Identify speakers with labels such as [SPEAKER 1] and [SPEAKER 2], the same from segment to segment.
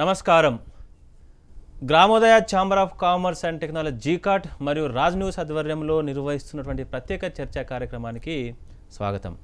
[SPEAKER 1] నమస్కారం Gramodaya chamber of commerce and technology GCAT మరియు Raj news ఆధ్వర్యంలో నిర్వహిస్తున్నటువంటి ప్రత్యేక చర్చా కార్యక్రమానికి స్వాగతం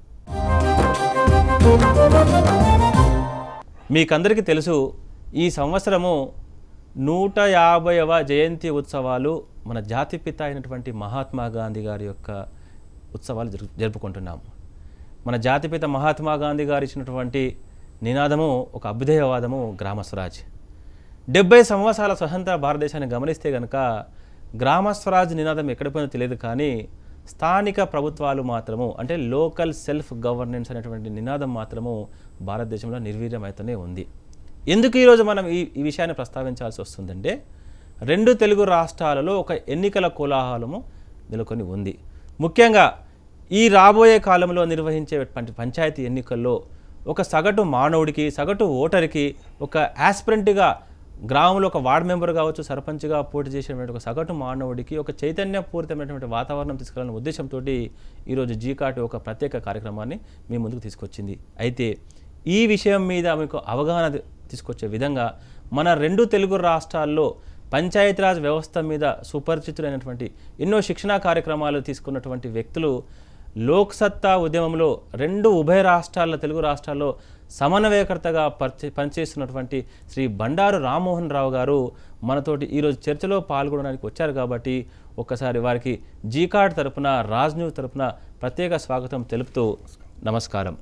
[SPEAKER 1] మీకందరికీ తెలుసు ఈ సంవత్సరము నూట యాభైవ జయంతి ఉత్సవాలు మన జాతిపిత అయినటువంటి మహాత్మా గాంధీ గారి యొక్క ఉత్సవాలు జరు జరుపుకుంటున్నాము మన జాతిపిత మహాత్మా గాంధీ గారు ఇచ్చినటువంటి నినాదము ఒక అభ్యుదయవాదము గ్రామ స్వరాజ్ డెబ్బై సంవత్సరాల స్వతంత్ర భారతదేశాన్ని గమనిస్తే కనుక గ్రామ స్వరాజ్ నినాదం ఎక్కడ పోయిందో తెలియదు కానీ స్థానిక ప్రభుత్వాలు మాత్రము అంటే లోకల్ సెల్ఫ్ గవర్నెన్స్ అనేటువంటి నినాదం మాత్రము భారతదేశంలో నిర్వీర్యమైతేనే ఉంది ఎందుకు ఈరోజు మనం ఈ ఈ విషయాన్ని ప్రస్తావించాల్సి వస్తుందంటే రెండు తెలుగు రాష్ట్రాలలో ఒక ఎన్నికల కోలాహలము నెలకొని ఉంది ముఖ్యంగా ఈ రాబోయే కాలంలో నిర్వహించేటువంటి పంచాయతీ ఎన్నికల్లో ఒక సగటు మానవుడికి సగటు ఓటర్కి ఒక యాస్పిరెంట్గా గ్రామంలో ఒక వార్డ్ మెంబర్ కావచ్చు సర్పంచ్గా పోటీ చేసేటువంటి ఒక సగటు మానవుడికి ఒక చైతన్యపూరితమైనటువంటి వాతావరణం తీసుకురావాలనే ఉద్దేశంతో ఈరోజు జీకాట్ ఒక ప్రత్యేక కార్యక్రమాన్ని మీ ముందుకు తీసుకొచ్చింది అయితే ఈ విషయం మీద మీకు అవగాహన తీసుకొచ్చే విధంగా మన రెండు తెలుగు రాష్ట్రాల్లో పంచాయతీరాజ్ వ్యవస్థ మీద సుపరిచితులైనటువంటి ఎన్నో శిక్షణా కార్యక్రమాలు తీసుకున్నటువంటి వ్యక్తులు లోక్సత్తా ఉద్యమంలో రెండు ఉభయ రాష్ట్రాల తెలుగు రాష్ట్రాల్లో సమన్వయకర్తగా పరిచే పనిచేస్తున్నటువంటి శ్రీ బండారు రామ్మోహన్ రావు గారు మనతోటి ఈరోజు చర్చలో పాల్గొనడానికి వచ్చారు కాబట్టి ఒక్కసారి వారికి జీకాడ్ తరపున రాజ్ న్యూస్ తరపున ప్రత్యేక స్వాగతం తెలుపుతూ నమస్కారం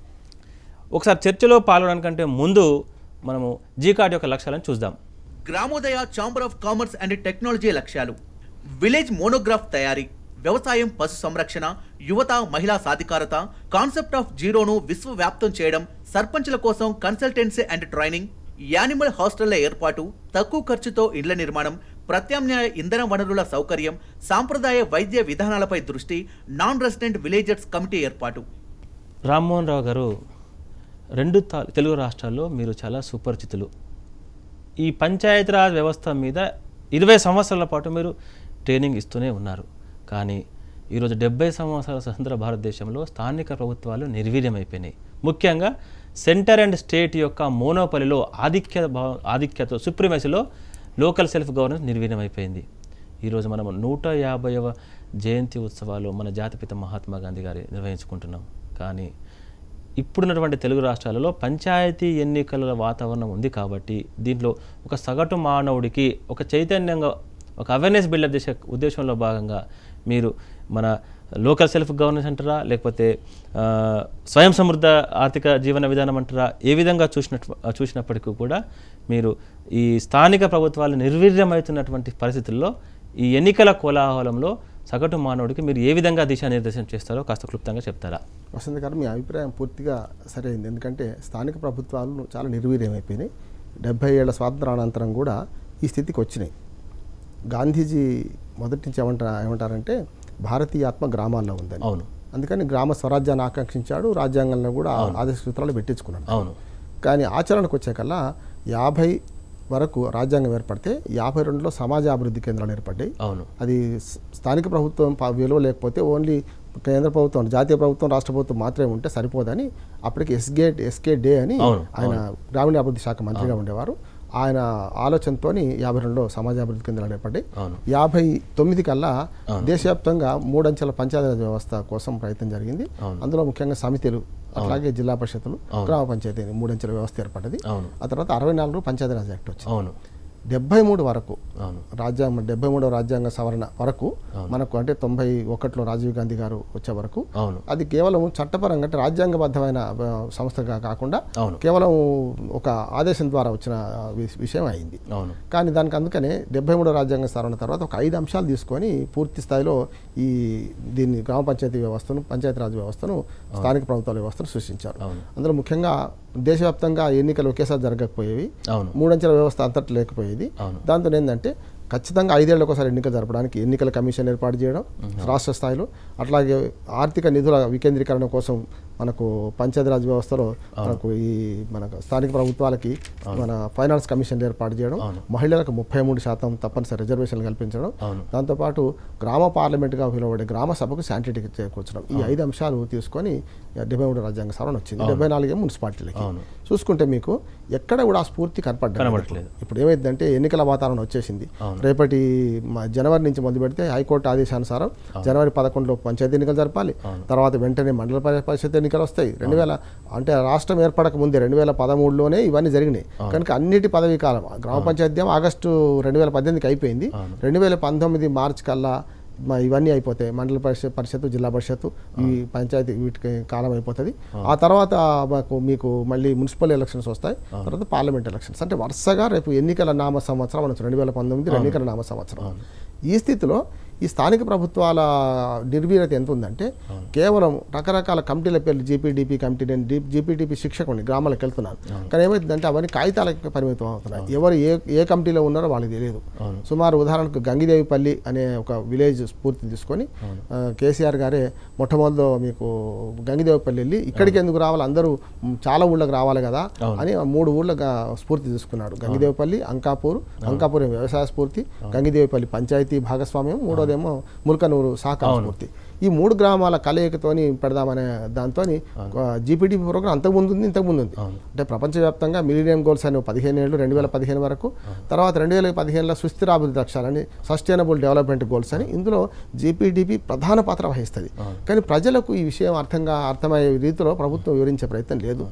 [SPEAKER 1] ఒకసారి చర్చలో పాల్గొనడానికంటే ముందు మనము జీకాడ్ యొక్క లక్ష్యాలను చూద్దాం
[SPEAKER 2] Gramodaya chamber of commerce and technology లక్ష్యాలు విలేజ్ మోనోగ్రాఫ్ తయారీ వ్యవసాయం పశు సంరక్షణ యువత మహిళా సాధికారత కాన్సెప్ట్ ఆఫ్ జీరోను విశ్వవ్యాప్తం చేయడం సర్పంచుల కోసం కన్సల్టెన్సీ అండ్ ట్రైనింగ్ యానిమల్ హాస్టళ్ల ఏర్పాటు తక్కువ ఖర్చుతో ఇండ్ల నిర్మాణం ప్రత్యామ్నాయ ఇంధన వనరుల సౌకర్యం సాంప్రదాయ వైద్య విధానాలపై దృష్టి నాన్ రెసిడెంట్ విలేజర్స్ కమిటీ ఏర్పాటు
[SPEAKER 1] రామ్మోహన్ రావు గారు రెండు తా- తెలుగు రాష్ట్రాల్లో మీరు చాలా సుపరిచితులు ఈ పంచాయతీరాజ్ వ్యవస్థ మీద ఇరవై సంవత్సరాల పాటు మీరు ట్రైనింగ్ ఇస్తూనే ఉన్నారు కానీ ఈరోజు డెబ్బై సంవత్సరాల స్వతంత్ర భారతదేశంలో స్థానిక ప్రభుత్వాలు నిర్వీర్యమైపోయినాయి ముఖ్యంగా సెంటర్ అండ్ స్టేట్ యొక్క మోనోపలిలో ఆధిక్య భావ ఆధిక్యత సుప్రీమసీలో లోకల్ సెల్ఫ్ గవర్నెన్స్ నిర్వీర్యమైపోయింది ఈరోజు మనం నూట యాభైవ జయంతి ఉత్సవాలు మన జాతిపిత మహాత్మా గాంధీ గారి నిర్వహించుకుంటున్నాం కానీ ఇప్పుడున్నటువంటి తెలుగు రాష్ట్రాలలో పంచాయతీ ఎన్నికల వాతావరణం ఉంది కాబట్టి దీంట్లో ఒక సగటు మానవుడికి ఒక చైతన్యంగా ఒక అవేర్నెస్ బిల్డప్ చేసే ఉద్దేశంలో భాగంగా మీరు మన లోకల్ సెల్ఫ్ గవర్నెన్స్ అంటారా లేకపోతే ఆ, స్వయం సమృద్ధ ఆర్థిక జీవన విధానం అంటారా ఏ విధంగా చూసినట్టు చూసినప్పటికీ కూడా మీరు ఈ స్థానిక ప్రభుత్వాలు నిర్వీర్యమవుతున్నటువంటి పరిస్థితుల్లో ఈ ఎన్నికల కోలాహలంలో సగటు మానవుడికి మీరు ఏ విధంగా దిశానిర్దేశం చేస్తారో కాస్త క్లుప్తంగా చెప్తారా
[SPEAKER 3] వసంత్ గారు మీ అభిప్రాయం పూర్తిగా సరైంది ఎందుకంటే స్థానిక ప్రభుత్వాలు చాలా నిర్వీర్యమైపోయినాయి డెబ్బై ఏళ్ల స్వాతంత్ర అనంతరం కూడా ఈ స్థితికి వచ్చినాయి గాంధీజీ మొదటి నుంచి ఏమంటారు ఏమంటారంటే భారతీయ ఆత్మ గ్రామాల్లో ఉందని
[SPEAKER 1] అవును
[SPEAKER 3] అందుకని గ్రామ స్వరాజ్యాన్ని ఆకాంక్షించాడు రాజ్యాంగంలో కూడా ఆదేశ సూత్రాలు పెట్టించుకున్నాడు
[SPEAKER 1] అవును
[SPEAKER 3] కానీ ఆచరణకు వచ్చేకల్లా యాభై వరకు రాజ్యాంగం ఏర్పడితే యాభై రెండులో సమాజ అభివృద్ధి కేంద్రాలు ఏర్పడ్డాయి
[SPEAKER 1] అవును
[SPEAKER 3] అది స్- స్థానిక ప్రభుత్వం ప- విలువ లేకపోతే ఓన్లీ కేంద్ర ప్రభుత్వం జాతీయ ప్రభుత్వం రాష్ట్ర ప్రభుత్వం మాత్రమే ఉంటే సరిపోదని అప్పటికి ఎస్గే ఎస్కే డే అని
[SPEAKER 1] అవును,
[SPEAKER 3] ఆయన గ్రామీణాభివృద్ధి శాఖ మంత్రిగా ఉండేవారు ఆయన ఆలోచనతో యాభై రెండులో సమాజ అభివృద్ధి కేంద్రాలు ఏర్పడ్డాయి
[SPEAKER 1] అవును
[SPEAKER 3] యాభై తొమ్మిది కల్లా దేశవ్యాప్తంగా మూడంచెల పంచాయతీరాజ్ వ్యవస్థ కోసం ప్రయత్నం జరిగింది
[SPEAKER 1] అవును.
[SPEAKER 3] అందులో ముఖ్యంగా సమితిలు అట్లాగే జిల్లా పరిషత్తులు గ్రామ పంచాయతీ మూడంచెల వ్యవస్థ ఏర్పడ్డది
[SPEAKER 1] అవును
[SPEAKER 3] ఆ తర్వాత అరవై నాలుగు పంచాయతీరాజ్ యాక్ట్ వచ్చింది
[SPEAKER 1] అవును
[SPEAKER 3] డెబ్బై మూడు వరకు
[SPEAKER 1] అవును
[SPEAKER 3] రాజ్యాంగం డెబ్బై మూడవ రాజ్యాంగ సవరణ వరకు మనకు అంటే తొంభై ఒకటిలో రాజీవ్ గాంధీ గారు వచ్చే వరకు
[SPEAKER 1] అవును
[SPEAKER 3] అది కేవలం చట్టపరంగా అంటే రాజ్యాంగబద్ధమైన ఆ, సంస్థగా కాకుండా
[SPEAKER 1] అవును
[SPEAKER 3] కేవలం ఒక ఆదేశం ద్వారా వచ్చిన ఆ, విష- విషయం అయింది
[SPEAKER 1] అవును
[SPEAKER 3] కానీ దానికి అందుకనే డెబ్బై మూడో రాజ్యాంగ సవరణ తర్వాత ఒక ఐదు అంశాలు తీసుకొని పూర్తి స్థాయిలో ఈ దీన్ని గ్రామ పంచాయతీ వ్యవస్థను పంచాయతీరాజ్ వ్యవస్థను స్థానిక ప్రభుత్వాల వ్యవస్థను సృష్టించారు
[SPEAKER 1] అవును
[SPEAKER 3] అందులో ముఖ్యంగా దేశవ్యాప్తంగా ఎన్నికలు ఒకేసారి జరగకపోయేవి
[SPEAKER 1] అవును
[SPEAKER 3] మూడంచెల వ్యవస్థ అంతటి లేకపోయేది
[SPEAKER 1] అవును
[SPEAKER 3] దాంతో ఏంటంటే ఖచ్చితంగా ఐదేళ్లకు ఒకసారి ఎన్నికలు జరపడానికి ఎన్నికల కమిషన్ ఏర్పాటు చేయడం రాష్ట్ర స్థాయిలో అట్లాగే ఆర్థిక నిధుల వికేంద్రీకరణ కోసం మనకు పంచాయతీరాజ్ వ్యవస్థలో మనకు ఈ మనకు స్థానిక ప్రభుత్వాలకి మన ఫైనాన్స్ కమిషన్ ఏర్పాటు చేయడం మహిళలకు ముప్పై మూడు శాతం తప్పనిసరి రిజర్వేషన్లు కల్పించడం
[SPEAKER 1] అవును.
[SPEAKER 3] దాంతోపాటు గ్రామ పార్లమెంట్గా పిలువబడే గ్రామ సభకు శాంటిటీకి చేకూర్చడం ఈ ఐదు అంశాలు తీసుకొని డెబ్బై మూడు రాజ్యాంగ సవరణ వచ్చింది డెబ్బై నాలుగే మున్సిపాలిటీలకి
[SPEAKER 1] అవును.
[SPEAKER 3] చూసుకుంటే మీకు ఎక్కడ కూడా ఆ స్ఫూర్తి కనపడ్డా
[SPEAKER 1] కనబడట్లేదు.
[SPEAKER 3] ఇప్పుడు ఏమైందంటే ఎన్నికల వాతావరణం వచ్చేసింది రేపటి మ- జనవరి నుంచి మొదలు పెడితే హైకోర్టు ఆదేశానుసారం జనవరి పదకొండులో పంచాయతీ ఎన్నికలు జరపాలి తర్వాత వెంటనే మండల పరి- పరిషత్ ఎన్నికలు వస్తాయి రెండు వేల అంటే రాష్ట్రం ఏర్పడక ముందే రెండు వేల పదమూడులోనే ఇవన్నీ జరిగినాయి కనుక అన్నిటి పదవీ కాలం గ్రామ పంచాయతీ ఏమో ఆగస్టు రెండు వేల పద్దెనిమిదికి అయిపోయింది రెండు వేల పంతొమ్మిది మార్చి కల్లా మ- ఇవన్నీ అయిపోతాయి మండల పరిషత్ పరిషత్తు జిల్లా పరిషత్తు ఈ పంచాయతీ వీటికి కాలం అయిపోతుంది ఆ తర్వాత మాకు మీకు మళ్ళీ మున్సిపల్ ఎలక్షన్స్ వస్తాయి తర్వాత పార్లమెంట్ ఎలక్షన్స్ అంటే వరుసగా రేపు ఎన్నికల నామ సంవత్సరం అనొచ్చు రెండు వేల పంతొమ్మిది ఎన్నికల నామ సంవత్సరం ఈ స్థితిలో ఈ స్థానిక ప్రభుత్వాల నిర్వీర్యత ఎంత ఉందంటే కేవలం రకరకాల కమిటీల పేర్లు జీపీడీపీ కమిటీ నేను జీపీడీపీ శిక్షకుని గ్రామాలకు వెళ్తున్నాను కానీ ఏమైందంటే అవన్నీ కాగితాలకు పరిమితం అవుతున్నాయి ఎవరు ఏ ఏ కమిటీలో ఉన్నారో వాళ్ళకి తెలియదు సుమారు ఉదాహరణకు గంగిదేవిపల్లి అనే ఒక విలేజ్ స్ఫూర్తి తీసుకొని ఆ, కేసీఆర్ గారే మొట్టమొదటిలో మీకు గంగిదేవిపల్లి వెళ్ళి ఇక్కడికి ఎందుకు రావాలి అందరూ మ్, చాలా ఊళ్ళకి రావాలి కదా అని ఆ మూడు ఊళ్ళగా స్ఫూర్తి తీసుకున్నాడు గంగిదేవిపల్లి అంకాపూర్ అంకాపూర్ ఏమో వ్యవసాయ స్ఫూర్తి గంగిదేవిపల్లి పంచాయతీ భాగస్వామ్యం మూడోదేమో ముల్కనూరు సహకార స్ఫూర్తి ఈ మూడు గ్రామాల కలయికతోని పెడదామనే దాంతో జీపీడీ ప్రోగ్రాం అంతకుముందు ఉంది ఇంతకుముందు ఉంది అంటే ప్రపంచవ్యాప్తంగా మిలీనియం గోల్స్ అని పదిహేను ఏళ్ళు రెండు వేల పదిహేను వరకు తర్వాత రెండు వేల పదిహేనులో సుస్థిరాభివృద్ధి లక్ష్యాలని సస్టైనబుల్ డెవలప్మెంట్ గోల్స్ అని ఇందులో జీపీడీపీ ప్రధాన పాత్ర వహిస్తుంది కానీ ప్రజలకు ఈ విషయం అర్థంగా అర్థమయ్యే రీతిలో ప్రభుత్వం వివరించే ప్రయత్నం లేదు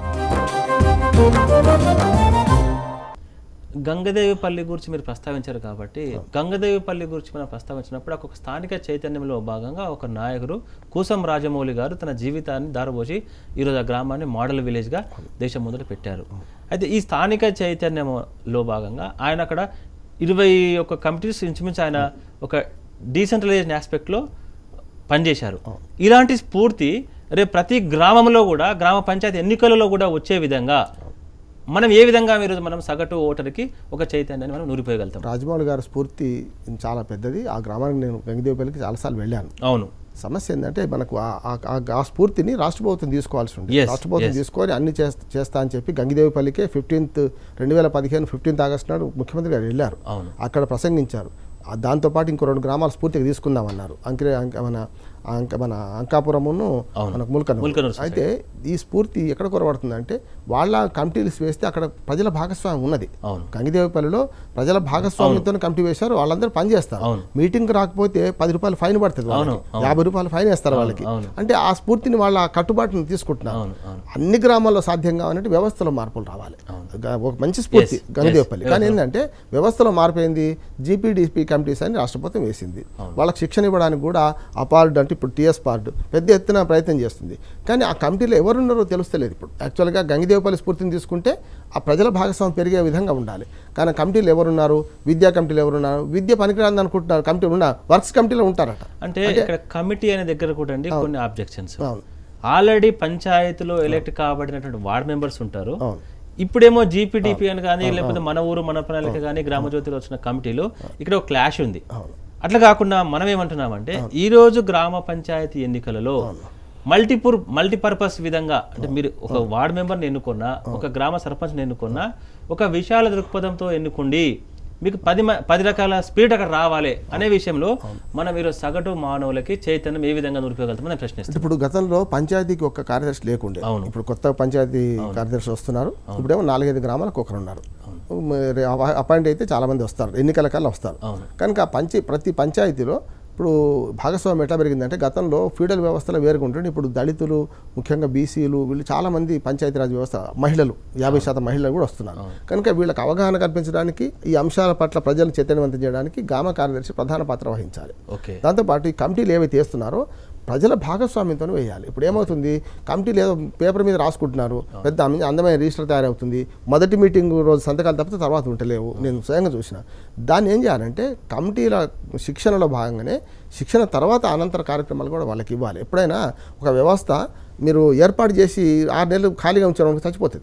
[SPEAKER 1] గంగదేవిపల్లి గురించి మీరు ప్రస్తావించారు కాబట్టి గంగదేవిపల్లి గురించి మనం ప్రస్తావించినప్పుడు ఒక స్థానిక చైతన్యంలో భాగంగా ఒక నాయకుడు కూసం రాజమౌళి గారు తన జీవితాన్ని దారబోసి ఈరోజు ఆ గ్రామాన్ని మోడల్ విలేజ్గా దేశం ముందట పెట్టారు అయితే ఈ స్థానిక చైతన్యంలో భాగంగా ఆయన అక్కడ ఇరవై ఒక కమిటీస్ ఇంచుమించు ఆయన ఒక డీసెంట్రలైజేషన్ ఆస్పెక్ట్లో పనిచేశారు ఇలాంటి స్ఫూర్తి రేపు ప్రతి గ్రామంలో కూడా గ్రామ పంచాయతీ ఎన్నికలలో కూడా వచ్చే విధంగా మనం ఏ విధంగా ఈరోజు మనం సగటు ఓటర్కి ఒక చైతన్యాన్ని మనం నూరిపోయగలుగుతాం
[SPEAKER 3] రాజమౌళి గారి స్ఫూర్తి చాలా పెద్దది ఆ గ్రామానికి నేను గంగిదేవిపల్లికి చాలాసార్లు వెళ్ళాను
[SPEAKER 1] అవును
[SPEAKER 3] సమస్య ఏంటంటే మనకు ఆ- ఆ- ఆ- ఆ స్ఫూర్తిని రాష్ట్ర ప్రభుత్వం తీసుకోవాల్సి ఉంది
[SPEAKER 1] Yes,
[SPEAKER 3] రాష్ట్ర ప్రభుత్వం తీసుకొని అన్ని చేస్త- చేస్తా అని చెప్పి గంగిదేవిపల్లికే ఫిఫ్టీన్త్ రెండు వేల పదిహేను ఫిఫ్టీన్త్ ఆగస్టు నాడు ముఖ్యమంత్రి గారు వెళ్ళారు
[SPEAKER 1] అవును.
[SPEAKER 3] అక్కడ ప్రసంగించారు ఆ దాంతోపాటు ఇంకో రెండు గ్రామాల స్ఫూర్తిగా తీసుకుందామన్నారు అంకిరే అంక మన అంక మన అంకాపురమును
[SPEAKER 1] అవును.
[SPEAKER 3] మనకు ముల్కను
[SPEAKER 1] ముల్కనూరు
[SPEAKER 3] అయితే ఈ స్ఫూర్తి ఎక్కడ కొరబడుతుంది అంటే వాళ్ళ కమిటీలు వేస్తే అక్కడ ప్రజల భాగస్వామ్యం ఉన్నది
[SPEAKER 1] అవును.
[SPEAKER 3] గంగిదేవిపల్లిలో ప్రజల భాగస్వామ్యంతో కమిటీ వేశారు వాళ్ళందరూ పనిచేస్తారు
[SPEAKER 1] అవును.
[SPEAKER 3] మీటింగ్ రాకపోతే పది రూపాయలు ఫైన్ పడుతుంది వాళ్ళకి. యాభై రూపాయలు ఫైన్ వేస్తారు వాళ్ళకి
[SPEAKER 1] అవును.
[SPEAKER 3] అంటే ఆ స్ఫూర్తిని వాళ్ళ కట్టుబాటును తీసుకుంటున్నారు
[SPEAKER 1] అవును, అవును.
[SPEAKER 3] అన్ని గ్రామాల్లో సాధ్యం కావాలంటే వ్యవస్థలో మార్పులు రావాలి గ- ఒక మంచి స్ఫూర్తి
[SPEAKER 1] Yes,
[SPEAKER 3] గంగదేవపల్లి కానీ ఏంటంటే వ్యవస్థలో మార్పు ఏంది జీపీడీపీ కమిటీస్ అని రాష్ట్ర ప్రభుత్వం వేసింది వాళ్ళకి శిక్షణ ఇవ్వడానికి కూడా అపార్డ్ అంటే ఇప్పుడు టీఎస్ పార్డ్ పెద్ద ఎత్తున ప్రయత్నం చేస్తుంది కానీ ఆ కమిటీలో ఎవరున్నారో తెలుస్తలేదు ఇప్పుడు యాక్చువల్గా గంగిదేవపల్లి స్ఫూర్తిని తీసుకుంటే ఆ ప్రజల భాగస్వామ్యం పెరిగే విధంగా ఉండాలి కానీ కమిటీలు ఎవరున్నారు విద్యా కమిటీలు ఎవరున్నారు విద్య పనికిరాని అనుకుంటున్నారు కమిటీలు ఉన్నా వర్క్స్ కమిటీలో ఉంటారట
[SPEAKER 1] అంటే ఇక్కడ కమిటీ అనే దగ్గర కూడా అండి కొన్ని ఆబ్జెక్షన్స్
[SPEAKER 3] అవును.
[SPEAKER 1] ఆల్రెడీ పంచాయతీలో ఎలక్ట్ కాబడినటువంటి వార్డ్ మెంబర్స్ ఉంటారు
[SPEAKER 3] అవును.
[SPEAKER 1] ఇప్పుడేమో జీపీటీపీ అని కానీ లేకపోతే మన ఊరు మన ప్రణాళిక కానీ గ్రామ జ్యోతిలో వచ్చిన కమిటీలో ఇక్కడ ఒక క్లాష్ ఉంది అట్లా కాకుండా మనం ఏమంటున్నామంటే ఈ రోజు గ్రామ పంచాయతీ ఎన్నికలలో మల్టీపూర్ మల్టీపర్పస్ విధంగా అంటే మీరు ఒక వార్డ్ మెంబర్ని ఎన్నుకున్నా ఒక గ్రామ సర్పంచ్ని ఎన్నుకున్నా ఒక విశాల దృక్పథంతో ఎన్నుకోండి మీకు పది మ- పది రకాల స్పిరిట్ అక్కడ రావాలి అనే విషయంలో మనం ఈరోజు సగటు మానవులకి చైతన్యం ఏ విధంగా నిరుపయోగలుగుతామని నేను ప్రశ్నిస్తాను
[SPEAKER 3] ఇప్పుడు గతంలో పంచాయతీకి ఒక్క కార్యదర్శి లేకుండే
[SPEAKER 1] అవును.
[SPEAKER 3] ఇప్పుడు కొత్త పంచాయతీ కార్యదర్శి వస్తున్నారు ఇప్పుడేమో నాలుగైదు గ్రామాలకు ఒకరు ఉన్నారు మరి అవ- అపాయింట్ అయితే చాలా మంది వస్తారు ఎన్నికల కల్లా వస్తారు
[SPEAKER 1] అవును.
[SPEAKER 3] కనుక ఆ పంచి ప్రతి పంచాయతీలో ఇప్పుడు భాగస్వామ్యం ఎట్లా పెరిగిందంటే గతంలో ఫీడల్ వ్యవస్థలో వేరుగా ఉంటుంది ఇప్పుడు దళితులు ముఖ్యంగా బీసీలు వీళ్ళు చాలా మంది పంచాయతీరాజ్ వ్యవస్థ మహిళలు యాభై శాతం మహిళలు కూడా వస్తున్నారు కనుక వీళ్ళకి అవగాహన కల్పించడానికి ఈ అంశాల పట్ల ప్రజలను చైతన్యవంతం చేయడానికి గ్రామ కార్యదర్శి ప్రధాన పాత్ర వహించాలి
[SPEAKER 1] ఓకే
[SPEAKER 3] దాంతోపాటు ఈ కమిటీలు ఏవైతే వేస్తున్నారో ప్రజల భాగస్వామ్యంతో వేయాలి ఇప్పుడు ఏమవుతుంది కమిటీలు ఏదో పేపర్ మీద రాసుకుంటున్నారు పెద్ద అమి- అందమైన రిజిస్టర్ తయారవుతుంది మొదటి మీటింగ్ రోజు సంతకాలు తప్పితే తర్వాత ఉంటలేవు నేను స్వయంగా చూసిన దాన్ని ఏం చేయాలంటే కమిటీల శిక్షణలో భాగంగానే శిక్షణ తర్వాత అనంతర కార్యక్రమాలు కూడా వాళ్ళకి ఇవ్వాలి ఎప్పుడైనా ఒక వ్యవస్థ మీరు ఏర్పాటు చేసి ఆరు నెలలు ఖాళీగా ఉంచడం చచ్చిపోతుంది
[SPEAKER 1] అవును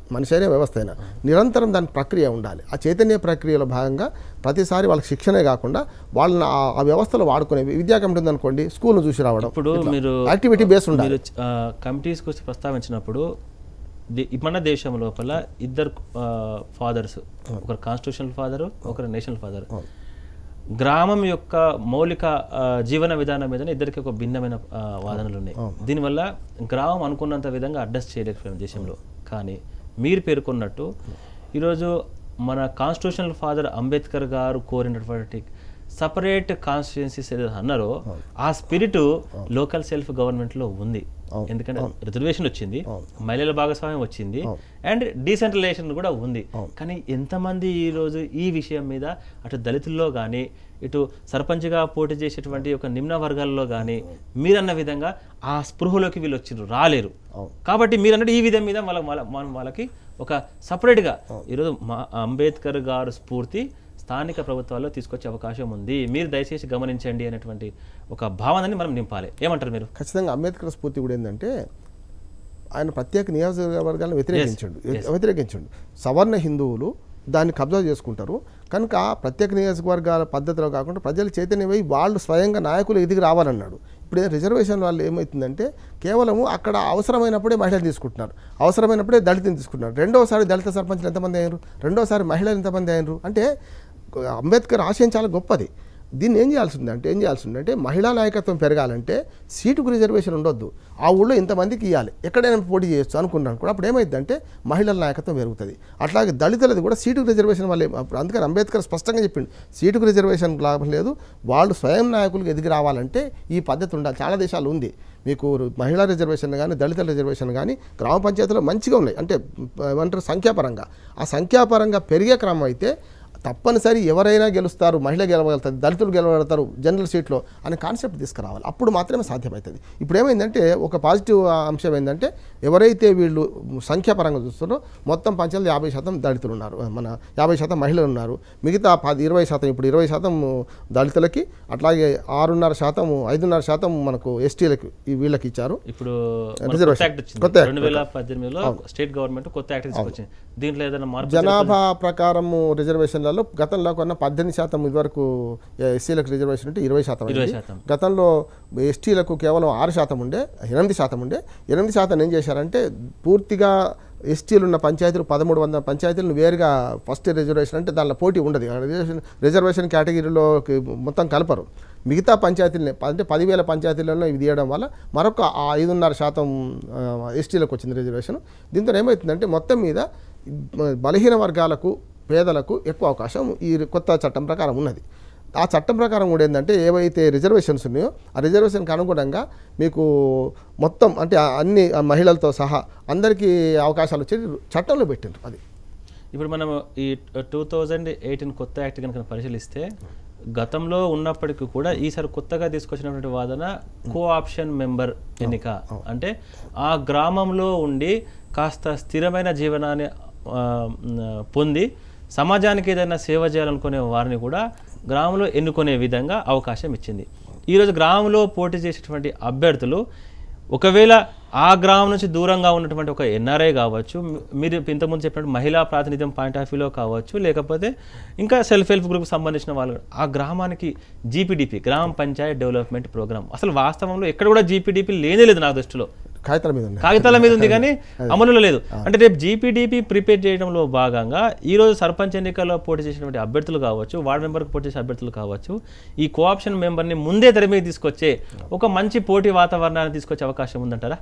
[SPEAKER 3] మనిషి అయినా వ్యవస్థ అయినా నిరంతరం దాని ప్రక్రియ ఉండాలి ఆ చైతన్య ప్రక్రియలో భాగంగా ప్రతిసారి వాళ్ళకి శిక్షణే కాకుండా వాళ్ళని ఆ- ఆ వ్యవస్థలో వాడుకునే విద్యా కమిటీ ఉందనుకోండి స్కూల్ను చూసి రావడం
[SPEAKER 1] ఇప్పుడు మీరు
[SPEAKER 3] యాక్టివిటీ బేస్ ఉండాలి
[SPEAKER 1] మీరు కమిటీస్ గురించి ప్రస్తావించినప్పుడు ది- మన దేశం లోపల ఇద్దరు ఫాదర్స్ ఒకరు కాన్స్టిట్యూషనల్ ఫాదర్ ఒకరు నేషనల్ ఫాదర్ గ్రామం యొక్క మౌలిక ఆ, జీవన విధానం మీద ఇద్దరికి ఒక భిన్నమైన ఆ, వాదనలు ఉన్నాయి దీనివల్ల గ్రామం అనుకున్నంత విధంగా అడ్జస్ట్ చేయలేకపోయాం దేశంలో కానీ మీరు పేర్కొన్నట్టు ఈరోజు మన కాన్స్టిట్యూషనల్ ఫాదర్ అంబేద్కర్ గారు కోరినటువంటి సపరేట్ కాన్స్టిట్యున్సీస్ ఏదైతే అన్నారో ఆ స్పిరిట్ లోకల్ సెల్ఫ్ గవర్నమెంట్ లో ఉంది ఎందుకంటే రిజర్వేషన్ వచ్చింది మహిళల భాగస్వామ్యం వచ్చింది అండ్ డీసెంట్రలైజేషన్ కూడా ఉంది కానీ ఎంతమంది ఈ రోజు ఈ విషయం మీద అటు దళితుల్లో కానీ ఇటు సర్పంచ్గా పోటీ చేసేటువంటి ఒక నిమ్న వర్గాల్లో కానీ మీరన్న విధంగా ఆ స్పృహలోకి వీళ్ళు వచ్చిండ్రు రాలేరు కాబట్టి మీరు అన్నట్టు ఈ విధం మీద వాళ్ళ వాళ్ళ- మనం వాళ్ళకి ఒక సపరేట్గా ఈరోజు మా అంబేద్కర్ గారు స్ఫూర్తి స్థానిక ప్రభుత్వాల్లో తీసుకొచ్చే అవకాశం ఉంది మీరు దయచేసి గమనించండి అనేటువంటి ఒక భావనని మనం నింపాలి ఏమంటారు మీరు
[SPEAKER 3] ఖచ్చితంగా అంబేద్కర్ స్ఫూర్తి కూడా ఏంటంటే ఆయన ప్రత్యేక నియోజకవర్గాలను వ్యతిరేకించండు వ్యతిరేకించండు సవర్ణ హిందువులు దాన్ని కబ్జా చేసుకుంటారు కనుక ప్రత్యేక నియోజకవర్గాల పద్ధతిలో కాకుండా ప్రజలు చైతన్యమై వాళ్ళు స్వయంగా నాయకులు ఎదిగి రావాలన్నాడు ఇప్పుడు ఏ రిజర్వేషన్ వాళ్ళు ఏమవుతుందంటే కేవలము అక్కడ అవసరమైనప్పుడే మహిళలు తీసుకుంటున్నారు అవసరమైనప్పుడే దళితులు తీసుకుంటున్నారు రెండోసారి దళిత సర్పంచ్లు ఎంతమంది అయ్యారు రెండోసారి మహిళలు ఎంతమంది అయ్యారు అంటే అంబేద్కర్ ఆశయం చాలా గొప్పది దీన్ని ఏం చేయాల్సి ఉంది అంటే ఏం చేయాల్సి ఉంది అంటే మహిళా నాయకత్వం పెరగాలంటే సీటుకు రిజర్వేషన్ ఉండొద్దు ఆ ఊళ్ళో ఇంతమందికి ఇవ్వాలి ఎక్కడైనా పోటీ చేయొచ్చు అనుకున్నాను కూడా అప్పుడు ఏమైందంటే మహిళల నాయకత్వం పెరుగుతుంది అట్లాగే దళితులది కూడా సీటుకు రిజర్వేషన్ వల్లే అప్పుడు అందుకని అంబేద్కర్ స్పష్టంగా చెప్పిండు సీటుకు రిజర్వేషన్ లాభం లేదు వాళ్ళు స్వయం నాయకులకు ఎదిగి రావాలంటే ఈ పద్ధతి ఉండాలి చాలా దేశాలు ఉంది మీకు మహిళా రిజర్వేషన్ కానీ దళితుల రిజర్వేషన్ కానీ గ్రామ పంచాయతీలో మంచిగా ఉన్నాయి అంటే ఏమంటారు సంఖ్యాపరంగా ఆ సంఖ్యాపరంగా పెరిగే క్రమం అయితే తప్పనిసరి ఎవరైనా గెలుస్తారు మహిళ గెలవగలుగుతుంది దళితులు గెలవగలుగుతారు జనరల్ సీట్లో అనే కాన్సెప్ట్ తీసుకురావాలి అప్పుడు మాత్రమే సాధ్యమవుతుంది ఇప్పుడు ఏమైందంటే ఒక పాజిటివ్ అంశం ఏంటంటే ఎవరైతే వీళ్ళు సంఖ్యాపరంగా చూస్తారో మొత్తం పంచాయతీలు యాభై శాతం దళితులు ఉన్నారు మన యాభై శాతం మహిళలు ఉన్నారు మిగతా పది ఇరవై శాతం ఇప్పుడు ఇరవై శాతం దళితులకి అట్లాగే ఆరున్నర శాతం ఐదున్నర శాతం మనకు ఎస్టీలకి ఈ వీళ్ళకి ఇచ్చారు
[SPEAKER 1] ఇప్పుడు మన
[SPEAKER 3] Reservation.
[SPEAKER 1] కొత్త యాక్ట్ వచ్చింది
[SPEAKER 3] కొత్త యాక్ట్
[SPEAKER 1] రెండు వేల పద్దెనిమిదిలో స్టేట్ గవర్నమెంట్ కొత్త యాక్ట్ తీసుకొచ్చింది దీంట్లో ఏదైనా మార్పు
[SPEAKER 3] జనాభా ప్రకారం రిజర్వేషన్లలో గతంలో కొన్న పద్దెనిమిది శాతం ఇదివరకు ఎస్సీలకు రిజర్వేషన్ ఉంటే ఇరవై శాతం
[SPEAKER 1] ఇరవై
[SPEAKER 3] అయింది.
[SPEAKER 1] శాతం.
[SPEAKER 3] గతంలో ఎస్టీలకు కేవలం ఆరు శాతం ఉండే ఎనిమిది శాతం ఉండే ఎనిమిది శాతం ఏం చేశారంటే పూర్తిగా ఎస్టీలు ఉన్న పంచాయతీలు పదమూడు వందల పంచాయతీలను వేరుగా ఫస్ట్ రిజర్వేషన్ అంటే దానిలో పోటీ ఉండదు ఆ రిజర్వేషన్ రిజర్వేషన్ కేటగిరీలో మొత్తం కలపరు మిగతా పంచాయతీలని అంటే పదివేల పంచాయతీలలో ఇవి తీయడం వల్ల మరొక ఆ ఐదున్నర శాతం ఆ, ఎస్టీలకు వచ్చింది రిజర్వేషన్ దీంతో ఏమవుతుందంటే మొత్తం మీద బలహీన వర్గాలకు పేదలకు ఎక్కువ అవకాశం ఈ కొత్త చట్టం ప్రకారం ఉన్నది ఆ చట్టం ప్రకారం కూడా ఏంటంటే ఏవైతే రిజర్వేషన్స్ ఉన్నాయో ఆ రిజర్వేషన్కి అనుగుణంగా మీకు మొత్తం అంటే ఆ అన్ని ఆ మహిళలతో సహా అందరికీ అవకాశాలు వచ్చి చట్టంలో పెట్టిండ్రు అది
[SPEAKER 1] ఇప్పుడు మనం ఈ టూ థౌజండ్ ఎయిటీన్ కొత్త యాక్ట్ కనుక పరిశీలిస్తే గతంలో ఉన్నప్పటికీ కూడా ఈసారి కొత్తగా తీసుకొచ్చినటువంటి వాదన కో ఆప్షన్ మెంబర్ ఎన్నిక అంటే ఆ గ్రామంలో ఉండి కాస్త స్థిరమైన జీవనాన్ని ఆ, మ్, పొంది సమాజానికి ఏదైనా సేవ చేయాలనుకునే వారిని కూడా గ్రామంలో ఎన్నుకునే విధంగా అవకాశం ఇచ్చింది ఈరోజు గ్రామంలో పోటీ చేసేటువంటి అభ్యర్థులు ఒకవేళ ఆ గ్రామం నుంచి దూరంగా ఉన్నటువంటి ఒక ఎన్ఆర్ఐ కావచ్చు మీ- మీరు ఇంతకుముందు చెప్పినట్టు మహిళా ప్రాతినిధ్యం పాయింట్ ఆఫ్ వ్యూలో కావచ్చు లేకపోతే ఇంకా సెల్ఫ్ హెల్ప్ గ్రూప్కి సంబంధించిన వాళ్ళు ఆ గ్రామానికి జీపీడీపీ గ్రామ పంచాయత్ డెవలప్మెంట్ ప్రోగ్రామ్ అసలు వాస్తవంలో ఎక్కడ కూడా జీపీడీపీ లేనే లేదు నా దృష్టిలో
[SPEAKER 3] కాగితాల మీద ఉన్నాయి
[SPEAKER 1] కాగితాల మీద ఉంది కానీ అమలులో లేదు అంటే రేపు జీపీడీపీ ప్రిపేర్ చేయడంలో భాగంగా ఈ రోజు సర్పంచ్ ఎన్నికల్లో పోటీ చేసినటువంటి అభ్యర్థులు కావచ్చు వార్డు మెంబర్కి పోటీ చేసే అభ్యర్థులు కావచ్చు ఈ కోఆప్షన్ మెంబర్ని ముందే తెర మీద తీసుకొచ్చే ఒక మంచి పోటీ వాతావరణాన్ని తీసుకొచ్చే అవకాశం ఉందంటారా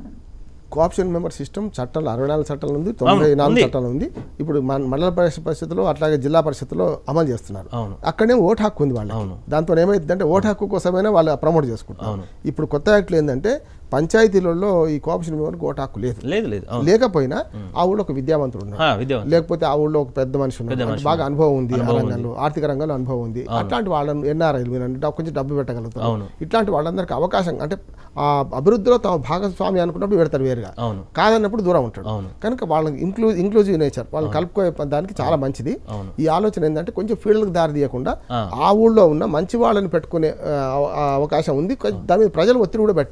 [SPEAKER 3] కోఆప్షన్ మెంబర్ సిస్టమ్ చట్టాలు అరవై నాలుగు చట్టాలు ఉంది తొంభై నాలుగు
[SPEAKER 1] ఉంది.
[SPEAKER 3] చట్టాలు ఉంది ఇప్పుడు మన మండల పరిషత్ పరిషత్తులో అట్లాగే జిల్లా పరిషత్తులో అమలు చేస్తున్నారు
[SPEAKER 1] అవును.
[SPEAKER 3] అక్కడే ఓటు హక్కు ఉంది వాళ్ళకి
[SPEAKER 1] అవును.
[SPEAKER 3] దాంతో ఏమైందంటే ఓటు హక్కు కోసమైనా వాళ్ళు ప్రమోట్ చేసుకుంటారు
[SPEAKER 1] అవును.
[SPEAKER 3] ఇప్పుడు కొత్త యాక్ట్లు ఏంటంటే పంచాయతీలలో ఈ కోఆప్షన్ మెంబర్కి ఓటు హక్కు లేదు
[SPEAKER 1] లేదు లేదు అవును
[SPEAKER 3] లేకపోయినా ఆ ఊళ్ళో ఒక విద్యావంతుడు ఉన్నాడు
[SPEAKER 1] ఆ, విద్యావంతులు
[SPEAKER 3] లేకపోతే ఆ ఊళ్ళో ఒక పెద్ద మనిషి ఉన్నాడు అంటే బాగా అనుభవం ఉంది ఆ రంగంలో ఆర్థిక రంగంలో అనుభవం ఉంది అట్లాంటి వాళ్ళని ఎన్ఆర్ఐలు వినండి డబ్బు- కొంచెం డబ్బు పెట్టగలుగుతారు
[SPEAKER 1] అవును.
[SPEAKER 3] ఇట్లాంటి వాళ్ళందరికీ అవకాశం అంటే ఆ అభివృద్ధిలో తమ భాగస్వామి అనుకున్నప్పుడు పెడతారు వేరుగా
[SPEAKER 1] అవును
[SPEAKER 3] కాదన్నప్పుడు దూరం ఉంటాడు
[SPEAKER 1] అవును.
[SPEAKER 3] కనుక వాళ్ళకి ఇంక్లూ ఇంక్లూజివ్ నేచర్ వాళ్ళని కలుపుకోయే దానికి చాలా మంచిది
[SPEAKER 1] అవును.
[SPEAKER 3] ఈ ఆలోచన ఏంటంటే కొంచెం ఫీల్డ్కి దారి తీయకుండా
[SPEAKER 1] ఆ.
[SPEAKER 3] ఆ ఊళ్ళో ఉన్న మంచి వాళ్ళని పెట్టుకునే ఆ, ఆ అవకాశం ఉంది కొంచెం దాని మీద ప్రజలు ఒత్తిడి కూడా పెట్టాలి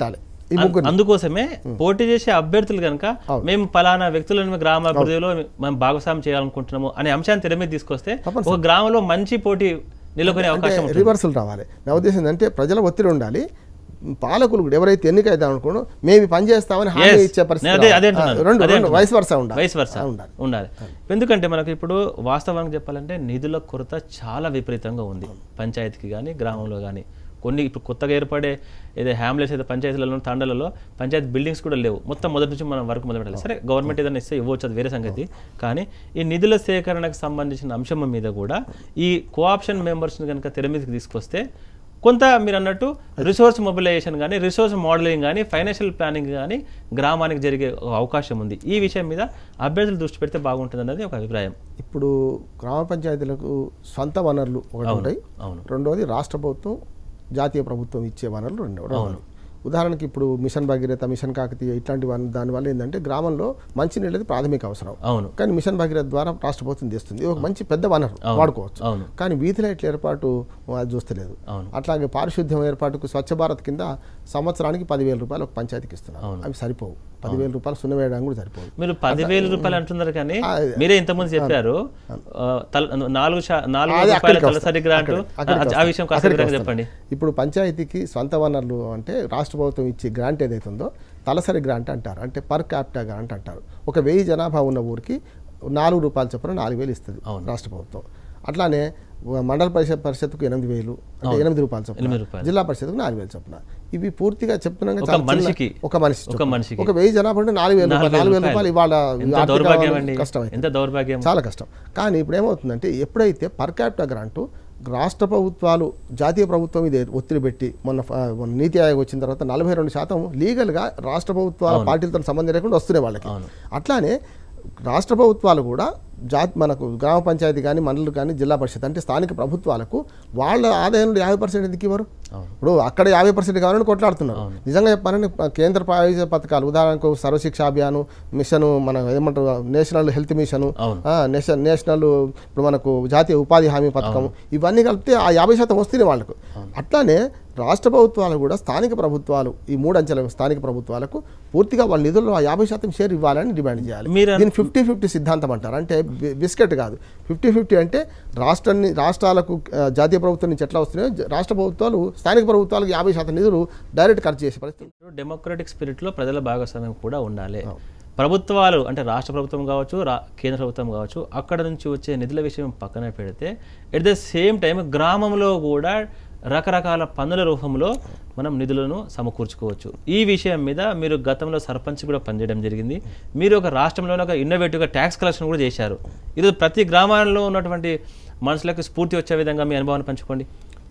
[SPEAKER 3] ఈ ముగ్గురు
[SPEAKER 1] అందుకోసమే పోటీ చేసే అభ్యర్థులు కనుక మేము పలానా వ్యక్తులను మీ గ్రామ అభివృద్ధిలో మేము భాగస్వామ్యం చేయాలనుకుంటున్నాము అనే అంశాన్ని తెర మీద తీసుకొస్తే ఒక గ్రామంలో మంచి పోటీ నెలకొనే అవకాశం ఉంటుంది
[SPEAKER 3] రివర్సల్ రావాలి నా ఉద్దేశం ఏంటంటే ప్రజల ఒత్తిడి ఉండాలి పాలకులు కూడా ఎవరైతే ఎన్నికైతే అనుకోను మేము ఈ పని చేస్తామని హామీ
[SPEAKER 1] Yes.
[SPEAKER 3] ఇచ్చే పరిస్థితి
[SPEAKER 1] నేను అదే- అదే
[SPEAKER 3] రావాలి.
[SPEAKER 1] అంటున్నాను.
[SPEAKER 3] రెండు
[SPEAKER 1] అదే
[SPEAKER 3] రెండు
[SPEAKER 1] అంటున్నాను.
[SPEAKER 3] వయసు వరుస ఉండాలి
[SPEAKER 1] వయసు వరుస
[SPEAKER 3] ఆ, ఉండాలి
[SPEAKER 1] ఉండాలి ఎందుకంటే మనకి ఇప్పుడు వాస్తవానికి చెప్పాలంటే నిధుల కొరత చాలా విపరీతంగా ఉంది పంచాయతీకి కానీ గ్రామంలో కానీ కొన్ని ఇప్పుడు కొత్తగా ఏర్పడే ఏదో హ్యామ్లెస్ అయితే పంచాయతీలలో తండలలో పంచాయతీ బిల్డింగ్స్ కూడా లేవు మొత్తం మొదటి నుంచి మనం వర్క్ మొదలు పెట్టాలి సరే గవర్నమెంట్ ఏదైనా ఇస్తే ఇవ్వచ్చు అది వేరే సంగతి కానీ ఈ నిధుల సేకరణకు సంబంధించిన అంశం మీద కూడా ఈ కోఆప్షన్ మెంబర్స్ని కనుక తెర మీదకి తీసుకొస్తే కొంత మీరు అన్నట్టు రిసోర్స్ మొబిలైజేషన్ కానీ రిసోర్స్ మోడలింగ్ కానీ ఫైనాన్షియల్ ప్లానింగ్ కానీ గ్రామానికి జరిగే ఒక అవకాశం ఉంది ఈ విషయం మీద అభ్యర్థులు దృష్టి పెడితే బాగుంటుంది అన్నది ఒక అభిప్రాయం
[SPEAKER 3] ఇప్పుడు గ్రామ పంచాయతీలకు సొంత వనరులు ఒకటి ఉంటాయి
[SPEAKER 1] అవును
[SPEAKER 3] రెండవది రాష్ట్ర ప్రభుత్వం జాతీయ ప్రభుత్వం ఇచ్చే వనరులు రెండు రెండవది ఉదాహరణకి ఇప్పుడు మిషన్ భగీరథ మిషన్ కాకతీయ ఇట్లాంటి వన్- దానివల్ల ఏంటంటే గ్రామంలో మంచినీళ్ళది ప్రాథమిక అవసరం
[SPEAKER 1] అవును
[SPEAKER 3] కానీ మిషన్ భగీరథ ద్వారా రాష్ట్ర ప్రభుత్వం తెస్తుంది ఇది ఒక మంచి పెద్ద వనరు వాడుకోవచ్చు
[SPEAKER 1] అవును
[SPEAKER 3] కానీ వీధి లైట్ల ఏర్పాటు అది చూస్తలేదు
[SPEAKER 1] అవును.
[SPEAKER 3] అట్లాగే పారిశుద్ధ్యం ఏర్పాటుకు స్వచ్ఛ భారత్ కింద సంవత్సరానికి పదివేల రూపాయలు ఒక పంచాయతీకి ఇస్తున్నారు అవి సరిపోవు పదివేల రూపాయలు సున్న వేయడానికి కూడా సరిపోవు
[SPEAKER 1] మీరు పదివేల రూపాయలు అంటున్నారు కానీ
[SPEAKER 3] ఆ,
[SPEAKER 1] మీరే ఇంతకుముందు చెప్పారు ఆ, తల- నాలుగు శా- నాలుగు
[SPEAKER 3] అది
[SPEAKER 1] రూపాయల
[SPEAKER 3] అక్కడికి
[SPEAKER 1] తలసరి
[SPEAKER 3] వస్తుంది.
[SPEAKER 1] గ్రాంట్
[SPEAKER 3] అక్కడికి- అక్కడికి
[SPEAKER 1] ఆ
[SPEAKER 3] వస్తుంది.
[SPEAKER 1] విషయం కాస్త
[SPEAKER 3] అక్కడికి
[SPEAKER 1] వివరంగా
[SPEAKER 3] వస్తుంది.
[SPEAKER 1] చెప్పండి
[SPEAKER 3] ఇప్పుడు పంచాయతీకి సొంత వనరులు అంటే రాష్ట్ర ప్రభుత్వం ఇచ్చే గ్రాంట్ ఏదైతే ఉందో తలసరి గ్రాంట్ అంటారు అంటే పర్ క్యాపిటా గ్రాంట్ అంటారు ఒక వెయ్యి జనాభా ఉన్న ఊరికి నాలుగు రూపాయల చొప్పున నాలుగు వేలు ఇస్తుంది రాష్ట్ర ప్రభుత్వం అట్లానే మండల పరిషత్ పరిషత్కు ఎనిమిది వేలు అంటే ఎనిమిది రూపాయల చొప్పున
[SPEAKER 1] ఎనిమిది రూపాయలు.
[SPEAKER 3] జిల్లా పరిషత్కు నాలుగు వేలు చొప్పున ఇవి పూర్తిగా చెప్తున్నాగా
[SPEAKER 1] ఒక
[SPEAKER 3] చాలా చిన్న-
[SPEAKER 1] మనిషికి.
[SPEAKER 3] ఒక మనిషి
[SPEAKER 1] ఒక
[SPEAKER 3] చొప్పున.
[SPEAKER 1] మనిషికి.
[SPEAKER 3] ఒక వెయ్యి జనాభా ఉంటే నాలుగు వేలు రూపాయలు నాలుగు వేల రూపాయలు ఇవాళ
[SPEAKER 1] ఎంత
[SPEAKER 3] ఆర్థిక
[SPEAKER 1] దౌర్భాగ్యం
[SPEAKER 3] వ్యవహారం
[SPEAKER 1] అండి
[SPEAKER 3] కష్టమైంది
[SPEAKER 1] ఎంత దౌర్భాగ్యం
[SPEAKER 3] చాలా కష్టం కానీ ఇప్పుడు ఏమవుతుందంటే ఎప్పుడైతే పర్ క్యాపిటా గ్రాంటు రాష్ట్ర ప్రభుత్వాలు జాతీయ ప్రభుత్వం ఇది ఒత్తిడి పెట్టి మొన్న ఫ- మొన్న నీతి ఆయోగ్ వచ్చిన తర్వాత నలభై రెండు శాతం లీగల్గా రాష్ట్ర ప్రభుత్వాల పార్టీలతో సంబంధం లేకుండా వస్తున్నాయి వాళ్ళకి అట్లానే రాష్ట్ర ప్రభుత్వాలు కూడా జాతి మనకు గ్రామ పంచాయతీ కానీ మండలి కానీ జిల్లా పరిషత్ అంటే స్థానిక ప్రభుత్వాలకు వాళ్ళ ఆదాయంలో యాభై పర్సెంట్ ఎందుకు ఇవ్వరు ఇప్పుడు అక్కడ యాభై పర్సెంట్ కావాలని కొట్లాడుతున్నారు నిజంగా చెప్పాలంటే ప- కేంద్ర ప్రాయోజిత పథకాలు ఉదాహరణకు సర్వశిక్ష అభియాన్ మిషన్ మన ఏమంటారు నేషనల్ హెల్త్ మిషన్
[SPEAKER 1] అవును.
[SPEAKER 3] నేషనల్ నేషనల్ ఇప్పుడు మనకు జాతీయ ఉపాధి హామీ పథకం ఇవన్నీ కలిపితే ఆ యాభై శాతం వస్తుంది వాళ్ళకు అట్లానే రాష్ట్ర ప్రభుత్వాలు కూడా స్థానిక ప్రభుత్వాలు ఈ మూడు అంచెల స్థానిక ప్రభుత్వాలకు పూర్తిగా వాళ్ళ నిధుల్లో ఆ యాభై శాతం షేర్ ఇవ్వాలని డిమాండ్ చేయాలి
[SPEAKER 1] మీరు అన్-
[SPEAKER 3] దీన్ని ఫిఫ్టీ ఫిఫ్టీ సిద్ధాంతం అంటారు అంటే బి- బిస్కెట్ కాదు ఫిఫ్టీ ఫిఫ్టీ అంటే రాష్ట్రాన్ని రాష్ట్రాలకు ఆ, జాతీయ ప్రభుత్వం నుంచి ఎట్లా వస్తున్నాయో జ- రాష్ట్ర ప్రభుత్వాలు స్థానిక ప్రభుత్వాలకు యాభై శాతం నిధులు డైరెక్ట్ ఖర్చు చేసే పరిస్థితి
[SPEAKER 1] డెమోక్రటిక్ స్పిరిట్లో ప్రజల భాగస్వామ్యం కూడా ఉండాలి ప్రభుత్వాలు అంటే రాష్ట్ర ప్రభుత్వం కావచ్చు రా కేంద్ర ప్రభుత్వం కావచ్చు అక్కడ నుంచి వచ్చే నిధుల విషయం పక్కన పెడితే ఎట్ ద సేమ్ టైం గ్రామంలో కూడా రకరకాల పన్నుల రూపంలో మనం నిధులను సమకూర్చుకోవచ్చు ఈ విషయం మీద మీరు గతంలో సర్పంచ్ కూడా పనిచేయడం జరిగింది మీరు ఒక రాష్ట్రంలోనే ఒక ఇన్నోవేటివ్గా ట్యాక్స్ కలెక్షన్ కూడా చేశారు ఇది ప్రతి గ్రామాల్లో ఉన్నటువంటి మనుషులకు స్ఫూర్తి వచ్చే విధంగా మీ అనుభవాన్ని పంచుకోండి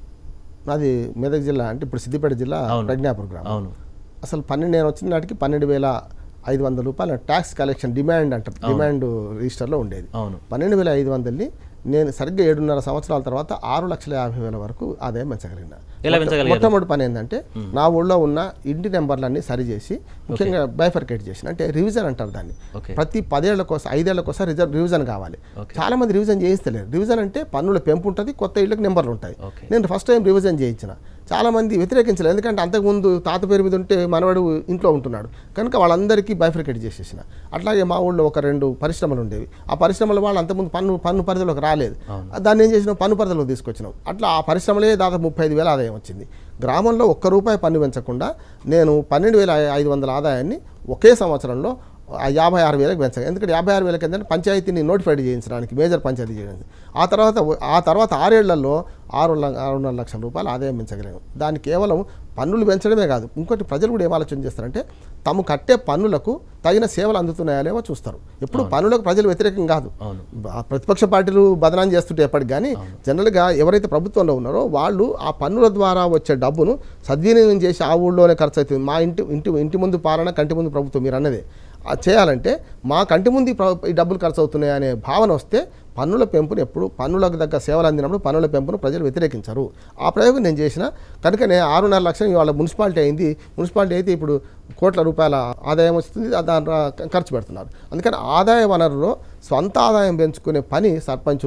[SPEAKER 3] నాది మెదక్ జిల్లా అంటే ఇప్పుడు సిద్దిపేట జిల్లా
[SPEAKER 1] అవును.
[SPEAKER 3] ప్రజ్ఞాపూర్ గ్రామం
[SPEAKER 1] అవును
[SPEAKER 3] అసలు పన్నెండు నేను వచ్చిన నాటికి పన్నెండు వేల ఐదు వందల రూపాయల ట్యాక్స్ కలెక్షన్ డిమాండ్ అంటారు డిమాండ్ రిజిస్టర్లో ఉండేది
[SPEAKER 1] అవును
[SPEAKER 3] పన్నెండు వేల ఐదు వందలని నేను సరిగ్గా ఏడున్నర సంవత్సరాల తర్వాత ఆరు లక్షల యాభై వేల వరకు ఆదాయం పెంచగలిగిన
[SPEAKER 1] ఎలా పెంచగలిగారు?
[SPEAKER 3] మొట్టమొదటి పని ఏంటంటే నా ఊళ్ళో ఉన్న ఇంటి నెంబర్లన్నీ సరి చేసి ముఖ్యంగా బైఫర్కేట్ చేసిన అంటే రివిజన్ అంటారు దాన్ని
[SPEAKER 1] ఓకే
[SPEAKER 3] ప్రతి పదేళ్ల కోసం ఐదేళ్ల కోసం రిజర్వ్ రివిజన్ కావాలి
[SPEAKER 1] ఓకే.
[SPEAKER 3] చాలా మంది రివిజన్ చేయిస్తలేరు రివిజన్ అంటే పన్నుల పెంపు ఉంటుంది కొత్త ఇళ్ళకి నెంబర్లు ఉంటాయి
[SPEAKER 1] ఓకే.
[SPEAKER 3] నేను ఫస్ట్ టైం రివిజన్ చేయించిన చాలా మంది వ్యతిరేకించలేదు ఎందుకంటే అంతకుముందు తాత పేరు మీద ఉంటే మనవడు ఇంట్లో ఉంటున్నాడు కనుక వాళ్ళందరికీ బైఫ్రికేట్ చేసేసిన అట్లాగే మా ఊళ్ళో ఒక రెండు పరిశ్రమలు ఉండేవి ఆ పరిశ్రమల వాళ్ళు అంతకుముందు పన్ను పన్ను పరిధిలోకి రాలేదు దాన్ని ఏం చేసినాం పన్ను పరిధిలోకి తీసుకొచ్చినాం అట్లా ఆ పరిశ్రమలే దాదాపు ముప్పై ఐదు వేల ఆదాయం వచ్చింది గ్రామంలో ఒక్క రూపాయి పన్ను పెంచకుండా నేను పన్నెండు వేల ఐదు వందల ఆదాయాన్ని ఒకే సంవత్సరంలో ఆ యాభై ఆరు వేలకు పెంచాలి ఎందుకంటే యాభై ఆరు వేలకి ఏంటంటే పంచాయతీని నోటిఫైడ్ చేయించడానికి మేజర్ పంచాయతీ చేయడానికి ఆ తర్వాత ఆ తర్వాత ఆరేళ్లలో ఆరు ల- ఆరున్నర లక్షల రూపాయలు ఆదాయం పెంచగలిగాం దాన్ని కేవలం పన్నులు పెంచడమే కాదు ఇంకోటి ప్రజలు కూడా ఏం ఆలోచన చేస్తారంటే తాము కట్టే పన్నులకు తగిన సేవలు అందుతున్నాయా లేవో చూస్తారు ఎప్పుడు పన్నులకు ప్రజలు వ్యతిరేకం కాదు
[SPEAKER 1] అవును
[SPEAKER 3] ఆ ప్రతిపక్ష పార్టీలు బదనాం చేస్తుంటే ఎప్పటికి కానీ జనరల్గా ఎవరైతే ప్రభుత్వంలో ఉన్నారో వాళ్ళు ఆ పన్నుల ద్వారా వచ్చే డబ్బును సద్వినియోగం చేసి ఆ ఊళ్ళోనే ఖర్చు అవుతుంది మా ఇంటి ఇంటి ఇంటి ముందు పాలన కంటి ముందు ప్రభుత్వం మీరు అన్నదే అది చేయాలంటే మా కంటి ముందు ఈ ప్ర- ఈ డబ్బులు ఖర్చు అవుతున్నాయి అనే భావన వస్తే పన్నుల పెంపును ఎప్పుడు పన్నులకు దగ్గర సేవలు అందినప్పుడు పన్నుల పెంపును ప్రజలు వ్యతిరేకించరు ఆ ప్రయోగం నేను చేసిన కనుకనే ఆరున్నర లక్షలు ఇవాళ మున్సిపాలిటీ అయింది మున్సిపాలిటీ అయితే ఇప్పుడు కోట్ల రూపాయల ఆదాయం వస్తుంది దా- దాని రా- ఖర్చు పెడుతున్నారు అందుకని ఆదాయ వనరులో స్వంత ఆదాయం పెంచుకునే పని సర్పంచులు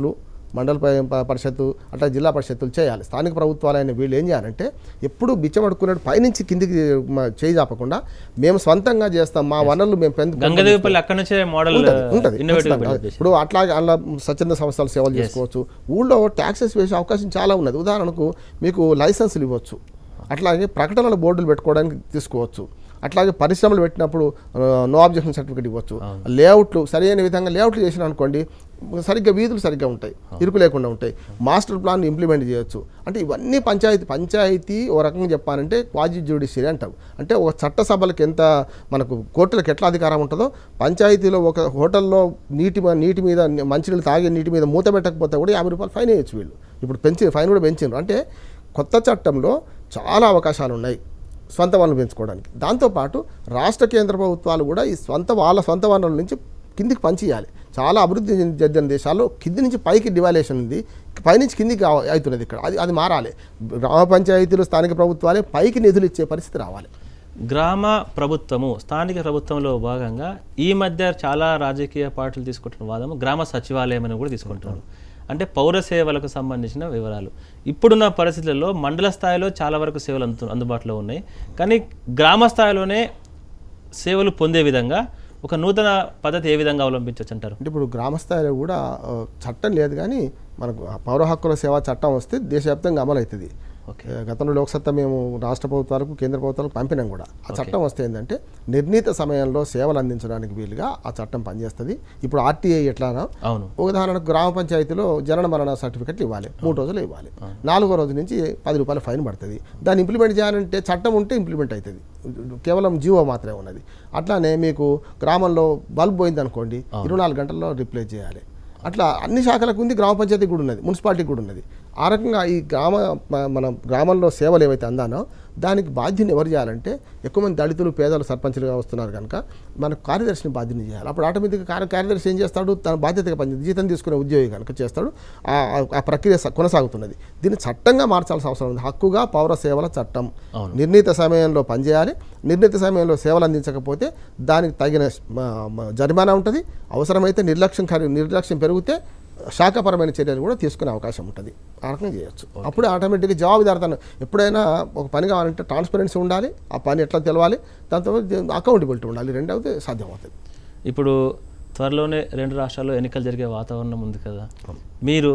[SPEAKER 3] మండల ప- ప- పరిషత్తు అట్లా జిల్లా పరిషత్తులు చేయాలి స్థానిక ప్రభుత్వాలైన వీళ్ళు ఏం చేయాలంటే ఎప్పుడు బిచ్చమడుకున్నట్టు పైనుంచి కిందికి మ- చేయి చాపకుండా మేము స్వంతంగా చేస్తాం మా వనరులు మేము పెంచు
[SPEAKER 1] గంగదేవిపల్లి అక్కడ నుంచే మోడల్
[SPEAKER 3] ఉంటది, ఉంటది
[SPEAKER 1] ఇన్నోవేటివ్
[SPEAKER 3] ఖచ్చితంగా. ఇప్పుడు అట్లాగే అలా స్వచ్ఛంద సంస్థలు సేవలు చేసుకోవచ్చు ఊళ్ళో ట్యాక్సెస్ వేసే అవకాశం చాలా ఉన్నది ఉదాహరణకు మీకు లైసెన్సులు ఇవ్వచ్చు అట్లాగే ప్రకటనల బోర్డులు పెట్టుకోవడానికి తీసుకోవచ్చు అట్లాగే పరిశ్రమలు పెట్టినప్పుడు ఆ, నో ఆబ్జెక్షన్ సర్టిఫికేట్ ఇవ్వచ్చు లేఅవుట్లు సరైన విధంగా లేఅవుట్లు చేసిన అనుకోండి సరిగ్గా వీధులు సరిగ్గా ఉంటాయి ఇరుకు లేకుండా ఉంటాయి మాస్టర్ ప్లాన్ ఇంప్లిమెంట్ చేయొచ్చు అంటే ఇవన్నీ పంచాయతీ పంచాయతీ ఓ రకంగా చెప్పాలంటే క్వాజీ జ్యుడిషియరీ అంటాం అంటే ఒక చట్టసభలకు ఎంత మనకు కోర్టులకు ఎట్లా అధికారం ఉంటుందో పంచాయతీలో ఒక హోటల్లో నీటి మ- నీటి మీద మంచినీళ్ళు తాగే నీటి మీద మూత పెట్టకపోతే కూడా యాభై రూపాయలు ఫైన్ వేయచ్చు వీళ్ళు ఇప్పుడు పెంచి ఫైన్ కూడా పెంచారు అంటే కొత్త చట్టంలో చాలా అవకాశాలు ఉన్నాయి స్వంత వనరులు పెంచుకోవడానికి దాంతోపాటు రాష్ట్ర కేంద్ర ప్రభుత్వాలు కూడా ఈ స్వంత వాళ్ళ సొంత వనరుల నుంచి కిందికి పంచియాలి చాలా అభివృద్ధి చెందిన దేశాల్లో కింది నుంచి పైకి డివాల్యూషన్ ఉంది పైనుంచి కిందికి కావ- అవుతున్నది ఇక్కడ అది అది మారాలి గ్రామ పంచాయతీలు స్థానిక ప్రభుత్వాలే పైకి నిధులు ఇచ్చే పరిస్థితి రావాలి
[SPEAKER 1] గ్రామ ప్రభుత్వము స్థానిక ప్రభుత్వంలో భాగంగా ఈ మధ్య చాలా రాజకీయ పార్టీలు తీసుకుంటున్న వాదము గ్రామ సచివాలయం అని కూడా తీసుకుంటున్నారు అంటే పౌర సేవలకు సంబంధించిన వివరాలు ఇప్పుడున్న పరిస్థితుల్లో మండల స్థాయిలో చాలా వరకు సేవలు అందు అందుబాటులో ఉన్నాయి కానీ గ్రామ స్థాయిలోనే సేవలు పొందే విధంగా ఒక నూతన పద్ధతి ఏ విధంగా అవలంబించవచ్చు అంటారు
[SPEAKER 3] అంటే ఇప్పుడు గ్రామ స్థాయిలో కూడా ఆ, చట్టం లేదు కానీ మనకు ఆ పౌర హక్కుల సేవా చట్టం వస్తే దేశవ్యాప్తంగా అమలు అవుతుంది
[SPEAKER 1] ఓకే
[SPEAKER 3] ఆ, గతంలో లోక్సత్తా మేము రాష్ట్ర ప్రభుత్వాలకు కేంద్ర ప్రభుత్వాలకు పంపినాం కూడా ఆ చట్టం వస్తే ఏంటంటే నిర్ణీత సమయంలో సేవలు అందించడానికి వీలుగా ఆ చట్టం పనిచేస్తుంది ఇప్పుడు ఆర్టీఐ ఎట్లానో
[SPEAKER 1] అవును
[SPEAKER 3] ఉదాహరణకు గ్రామ పంచాయతీలో జనన మరణ సర్టిఫికెట్లు ఇవ్వాలి మూడు రోజులు ఇవ్వాలి నాలుగో రోజు నుంచి పది రూపాయల ఫైన్ పడుతుంది దాన్ని ఇంప్లిమెంట్ చేయాలంటే చట్టం ఉంటే ఇంప్లిమెంట్ అవుతుంది కేవలం జీవో మాత్రమే ఉన్నది అట్లానే మీకు గ్రామంలో బల్బ్ పోయింది అనుకోండి ఇరవై నాలుగు గంటల్లో రిప్లేస్ చేయాలి అట్లా అన్ని శాఖలకు ఉంది గ్రామ పంచాయతీ కూడా ఉన్నది మున్సిపాలిటీ కూడా ఉన్నది ఆ రకంగా ఈ గ్రామ మ- మన గ్రామంలో సేవలు ఏవైతే అందానో దానికి బాధ్యతను ఎవరు చేయాలంటే ఎక్కువ మంది దళితులు పేదలు సర్పంచులుగా వస్తున్నారు కనుక మనకు కార్యదర్శిని బాధ్యత చేయాలి అప్పుడు ఆటోమేటిక్గా కార్య కార్యదర్శి ఏం చేస్తాడు తన బాధ్యతగా పని జీతం తీసుకునే ఉద్యోగి కనుక చేస్తాడు ఆ- ఆ- ఆ ప్రక్రియ స- కొనసాగుతున్నది దీన్ని చట్టంగా మార్చాల్సిన అవసరం ఉంది హక్కుగా పౌర సేవల చట్టం
[SPEAKER 1] అవును.
[SPEAKER 3] నిర్ణీత సమయంలో పనిచేయాలి నిర్ణీత సమయంలో సేవలు అందించకపోతే దానికి తగిన మ- మ- జరిమానా ఉంటుంది అవసరమైతే నిర్లక్ష్యం ఖరీ- నిర్లక్ష్యం పెరిగితే శాఖపరమైన చర్యలు కూడా తీసుకునే అవకాశం ఉంటుంది ఆ రకంగా చేయొచ్చు అప్పుడు ఆటోమేటిక్గా జవాబుదారితనం ఎప్పుడైనా ఒక పని కావాలంటే ట్రాన్స్పరెన్సీ ఉండాలి ఆ పని ఎట్లా తెలవాలి దాంతో అకౌంటబిలిటీ ఉండాలి రెండు అయితే సాధ్యమవుతుంది
[SPEAKER 1] ఇప్పుడు త్వరలోనే రెండు రాష్ట్రాల్లో ఎన్నికలు జరిగే వాతావరణం ఉంది కదా మీరు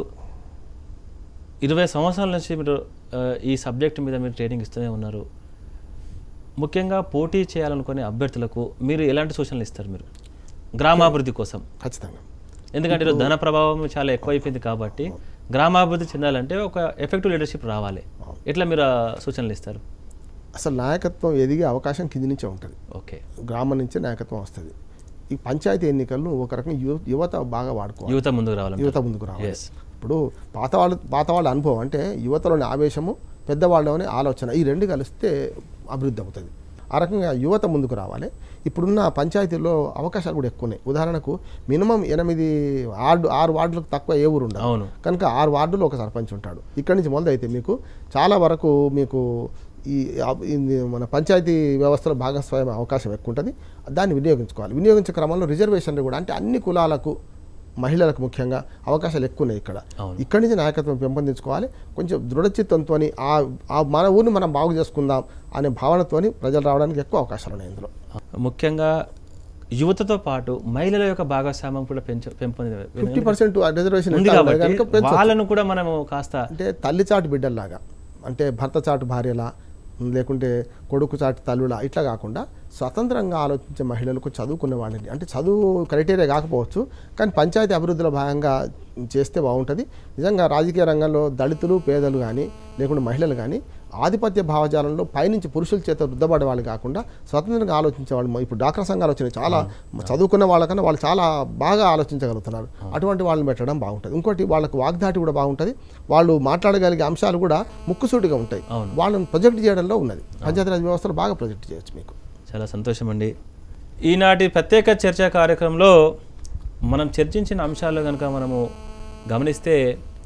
[SPEAKER 1] ఇరవై సంవత్సరాల నుంచి మీరు ఆ, ఈ సబ్జెక్ట్ మీద మీరు ట్రైనింగ్ ఇస్తూనే ఉన్నారు ముఖ్యంగా పోటీ చేయాలనుకునే అభ్యర్థులకు మీరు ఎలాంటి సూచనలు ఇస్తారు మీరు గ్రామాభివృద్ధి కోసం
[SPEAKER 3] ఖచ్చితంగా
[SPEAKER 1] ఎందుకంటే ఈరోజు ధన ప్రభావం చాలా ఎక్కువైపోయింది కాబట్టి గ్రామాభివృద్ధి చెందాలంటే ఒక ఎఫెక్టివ్ లీడర్షిప్ రావాలి ఎట్లా మీరు ఆ సూచనలు ఇస్తారు
[SPEAKER 3] అసలు నాయకత్వం ఎదిగే అవకాశం కింది నుంచే ఉంటుంది
[SPEAKER 1] ఓకే
[SPEAKER 3] గ్రామం నుంచే నాయకత్వం వస్తుంది ఈ పంచాయతీ ఎన్నికలను ఒక రకంగా యువ యువత బాగా వాడుకోవాలి
[SPEAKER 1] యువత ముందుకు రావాలి
[SPEAKER 3] యువత ముందుకు రావాలి
[SPEAKER 1] Yes.
[SPEAKER 3] ఇప్పుడు పాత వాళ్ళు పాత వాళ్ళ అనుభవం అంటే యువతలోని ఆవేశము పెద్దవాళ్ళలోని ఆలోచన ఈ రెండు కలిస్తే అభివృద్ధి అవుతుంది ఆ రకంగా యువత ముందుకు రావాలి ఇప్పుడున్న పంచాయతీల్లో అవకాశాలు కూడా ఎక్కువ ఉన్నాయి ఉదాహరణకు మినిమం ఎనిమిది ఆరు ఆరు వార్డులకు తక్కువ ఏ ఊరు ఉండదు
[SPEAKER 1] అవును
[SPEAKER 3] కనుక ఆరు వార్డులో ఒక సర్పంచ్ ఉంటాడు ఇక్కడి నుంచి మొదలైతే మీకు చాలా వరకు మీకు ఈ అబ్- ఇది మన పంచాయతీ వ్యవస్థలో భాగస్వామ్య అవకాశం ఎక్కువ ఉంటుంది దాన్ని వినియోగించుకోవాలి వినియోగించే క్రమంలో రిజర్వేషన్లు కూడా అంటే అన్ని కులాలకు మహిళలకు ముఖ్యంగా అవకాశాలు ఎక్కువ ఉన్నాయి ఇక్కడ
[SPEAKER 1] అవును.
[SPEAKER 3] ఇక్కడి నుంచి నాయకత్వం పెంపొందించుకోవాలి కొంచెం దృఢచిత్తంతో ఆ ఆ మన ఊరిని మనం బాగు చేసుకుందాం అనే భావనతోని ప్రజలు రావడానికి ఎక్కువ అవకాశాలు ఉన్నాయి ఇందులో
[SPEAKER 1] ముఖ్యంగా యువతతో పాటు మహిళల యొక్క భాగస్వామ్యం కూడా పెంచ పెంపొంది
[SPEAKER 3] ఫిఫ్టీ పర్సెంట్ రిజర్వేషన్
[SPEAKER 1] ఉంది
[SPEAKER 3] ఎంత
[SPEAKER 1] కాబట్టి
[SPEAKER 3] కనుక పెంచొచ్చు.
[SPEAKER 1] వాళ్ళను కూడా మనము కాస్త
[SPEAKER 3] అంటే తల్లి చాటు బిడ్డల్లాగా అంటే భర్త చాటు భార్యలా లేకుంటే కొడుకు చాటు తల్లులా ఇట్లా కాకుండా స్వతంత్రంగా ఆలోచించే మహిళలకు చదువుకునే వాళ్ళని అంటే చదువు క్రైటీరియా కాకపోవచ్చు కానీ పంచాయతీ అభివృద్ధిలో భాగంగా చేస్తే బాగుంటుంది నిజంగా రాజకీయ రంగంలో దళితులు పేదలు కానీ లేకుంటే మహిళలు కానీ ఆధిపత్య భావజాలంలో పైనుంచి పురుషుల చేత రుద్దబడే వాళ్ళు కాకుండా స్వతంత్రంగా ఆలోచించే వాళ్ళు ఇప్పుడు డాక్టర్ సంఘాలు వచ్చినాయి చాలా చదువుకున్న వాళ్ళకన్నా వాళ్ళు చాలా బాగా ఆలోచించగలుగుతున్నారు అటువంటి వాళ్ళని పెట్టడం బాగుంటుంది ఇంకోటి వాళ్ళకు వాగ్దాటి కూడా బాగుంటుంది వాళ్ళు మాట్లాడగలిగే అంశాలు కూడా ముక్కుసూటిగా ఉంటాయి
[SPEAKER 1] అవును.
[SPEAKER 3] వాళ్ళని ప్రొజెక్ట్ చేయడంలో ఉన్నది పంచాయతీరాజ్ వ్యవస్థలో బాగా ప్రొజెక్ట్ చేయొచ్చు మీకు
[SPEAKER 1] చాలా సంతోషం అండి ఈనాటి ప్రత్యేక చర్చా కార్యక్రమంలో మనం చర్చించిన అంశాలు కనుక మనము గమనిస్తే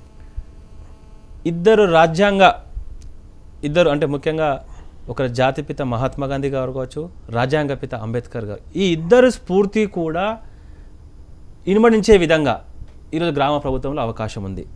[SPEAKER 1] ఇద్దరు రాజ్యాంగ ఇద్దరు అంటే ముఖ్యంగా ఒకరు జాతిపిత మహాత్మా గాంధీ గారు కావచ్చు రాజ్యాంగపిత అంబేద్కర్ గారు ఈ ఇద్దరు స్ఫూర్తి కూడా ఇనుమడించే విధంగా ఈరోజు గ్రామ ప్రభుత్వంలో అవకాశం ఉంది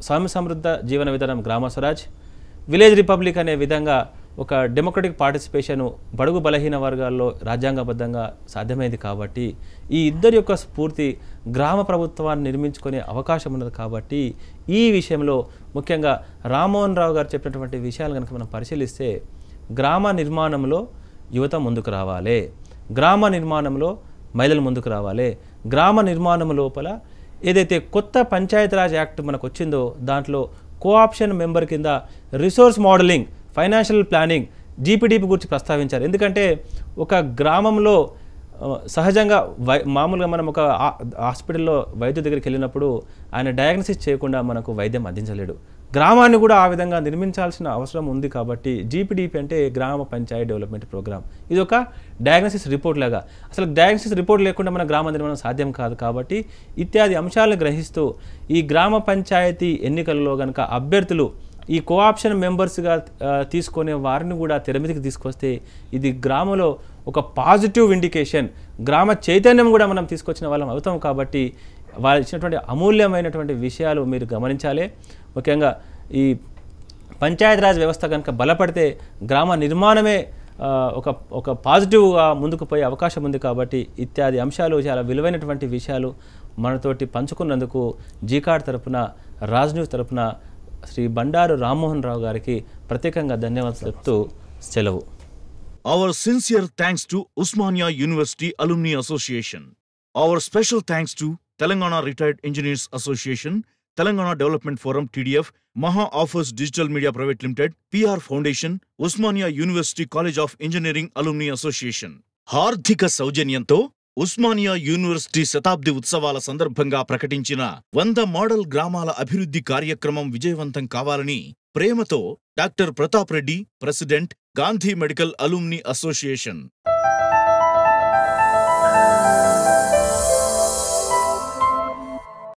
[SPEAKER 1] స్వామి సమృద్ధ జీవన విధానం గ్రామ స్వరాజ్ విలేజ్ రిపబ్లిక్ అనే విధంగా ఒక డెమోక్రటిక్ పార్టిసిపేషన్ బడుగు బలహీన వర్గాల్లో రాజ్యాంగబద్ధంగా సాధ్యమైంది కాబట్టి ఈ ఇద్దరి యొక్క స్ఫూర్తి గ్రామ ప్రభుత్వాన్ని నిర్మించుకునే అవకాశం ఉన్నది కాబట్టి ఈ విషయంలో ముఖ్యంగా రామ్మోహన్ రావు గారు చెప్పినటువంటి విషయాలు కనుక మనం పరిశీలిస్తే గ్రామ నిర్మాణంలో యువత ముందుకు రావాలి గ్రామ నిర్మాణంలో మహిళలు ముందుకు రావాలి గ్రామ నిర్మాణం లోపల ఏదైతే కొత్త పంచాయతీరాజ్ యాక్ట్ మనకు వచ్చిందో దాంట్లో కోఆప్షన్ మెంబర్ కింద resource modelling financial planning GPDP గురించి ప్రస్తావించారు ఎందుకంటే ఒక గ్రామంలో ఆ, సహజంగా వై మామూలుగా మనం ఒక ఆ- హాస్పిటల్లో వైద్యు దగ్గరికి వెళ్ళినప్పుడు ఆయన డయాగ్నోసిస్ చేయకుండా మనకు వైద్యం అందించలేడు గ్రామాన్ని కూడా ఆ విధంగా నిర్మించాల్సిన అవసరం ఉంది కాబట్టి జీపీడీపీ అంటే గ్రామ పంచాయతీ డెవలప్మెంట్ ప్రోగ్రామ్ ఇది ఒక డయాగ్నోసిస్ రిపోర్ట్ లాగా అసలు డయాగ్నోసిస్ రిపోర్ట్ లేకుండా మన గ్రామ నిర్మాణం సాధ్యం కాదు కాబట్టి ఇత్యాది అంశాలను గ్రహిస్తూ ఈ గ్రామ పంచాయతీ ఎన్నికల్లో కనుక అభ్యర్థులు ఈ కోఆప్షన్ మెంబర్స్గా ఆ, తీసుకునే వారిని కూడా తెర మీదకి తీసుకొస్తే ఇది గ్రామంలో ఒక పాజిటివ్ ఇండికేషన్ గ్రామ చైతన్యం కూడా మనం తీసుకొచ్చిన వాళ్ళం అవుతాం కాబట్టి వాళ్ళు ఇచ్చినటువంటి అమూల్యమైనటువంటి విషయాలు మీరు గమనించాలి ముఖ్యంగా ఈ పంచాయతీరాజ్ వ్యవస్థ కనుక బలపడితే గ్రామ నిర్మాణమే ఆ, ఒక ఒక పాజిటివ్గా ముందుకు పోయే అవకాశం ఉంది కాబట్టి ఇత్యాది అంశాలు చాలా విలువైనటువంటి విషయాలు మనతోటి పంచుకున్నందుకు జీకాడ్ తరపున రాజ్ న్యూస్ తరపున శ్రీ బండారు రామ్మోహన్ రావు గారికి ప్రత్యేకంగా ధన్యవాదాలు చెప్తూ సెలవు
[SPEAKER 4] Our sincere thanks to Usmania University Alumni Association. Our special thanks to Telangana Retired Engineers Association, Telangana Development Forum TDF, Maha Offers Digital Media Private Limited, PR Foundation, Usmania University College of Engineering Alumni Association. హార్దిక సౌజన్యంతో Osmania university శతాబ్ది ఉత్సవాల సందర్భంగా ప్రకటించిన వంద model గ్రామాల అభివృద్ధి కార్యక్రమం విజయవంతం కావాలని ప్రేమతో doctor Pratap Reddy president Gandhi medical alumni association